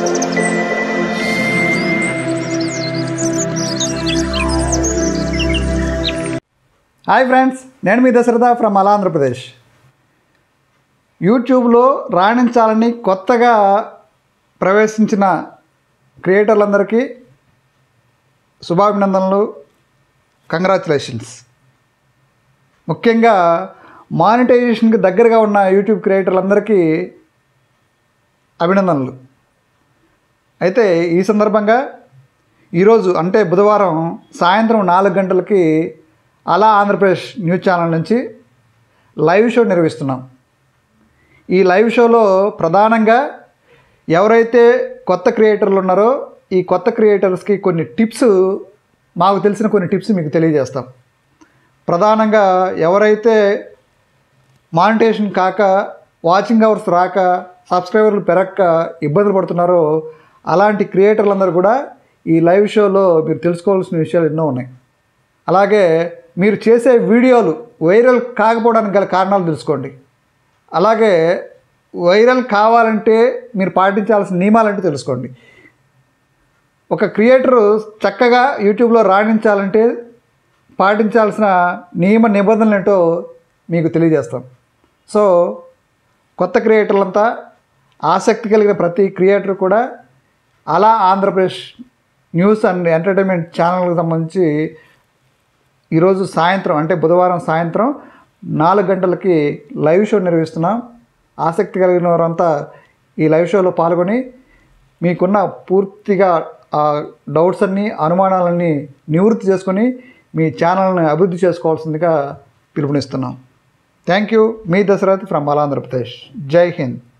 hi friends నేను మీ Dasharatha from అలా ఆంధ్రప్రదేశ్ యూట్యూబ్లో రాణించాలని కొత్తగా ప్రవేశించిన క్రియేటర్లందరికీ శుభాభినందనలు కంగ్రాచులేషన్స్ ముఖ్యంగా మానిటైజేషన్కి దగ్గరగా ఉన్న యూట్యూబ్ క్రియేటర్లందరికీ అభినందనలు అయితే ఈ సందర్భంగా ఈరోజు అంటే బుధవారం సాయంత్రం నాలుగు గంటలకి అలా ఆంధ్రప్రదేశ్ న్యూస్ ఛానల్ నుంచి లైవ్ షో నిర్వహిస్తున్నాం ఈ లైవ్ షోలో ప్రధానంగా ఎవరైతే కొత్త క్రియేటర్లు ఉన్నారో ఈ కొత్త క్రియేటర్స్కి కొన్ని టిప్స్ మాకు తెలిసిన కొన్ని టిప్స్ మీకు తెలియజేస్తాం ప్రధానంగా ఎవరైతే మానిటేషన్ కాక వాచింగ్ అవర్స్ రాక సబ్స్క్రైబర్లు పెరక్క ఇబ్బందులు పడుతున్నారో అలాంటి క్రియేటర్లందరూ కూడా ఈ లైవ్ షోలో మీరు తెలుసుకోవాల్సిన విషయాలు ఎన్నో ఉన్నాయి అలాగే మీరు చేసే వీడియోలు వైరల్ కాకపోవడానికి గల కారణాలు తెలుసుకోండి అలాగే వైరల్ కావాలంటే మీరు పాటించాల్సిన నియమాలంటే తెలుసుకోండి ఒక క్రియేటరు చక్కగా యూట్యూబ్లో రాణించాలంటే పాటించాల్సిన నియమ నిబంధనలు ఏంటో మీకు తెలియజేస్తాం సో కొత్త క్రియేటర్లంతా ఆసక్తి కలిగిన ప్రతి క్రియేటర్ కూడా అలా ఆంధ్రప్రదేశ్ న్యూస్ అండ్ ఎంటర్టైన్మెంట్ ఛానల్కి సంబంధించి ఈరోజు సాయంత్రం అంటే బుధవారం సాయంత్రం నాలుగు గంటలకి లైవ్ షో నిర్వహిస్తున్నాం ఆసక్తి కలిగిన వారంతా ఈ లైవ్ షోలో పాల్గొని మీకున్న పూర్తిగా ఆ డౌట్స్ అన్నీ అనుమానాలన్నీ నివృత్తి చేసుకొని మీ ఛానల్ని అభివృద్ధి చేసుకోవాల్సిందిగా పిలుపునిస్తున్నాం థ్యాంక్ యూ మీ దశరథ్ ఫ్రమ్ ఆంధ్రప్రదేశ్ జై హింద్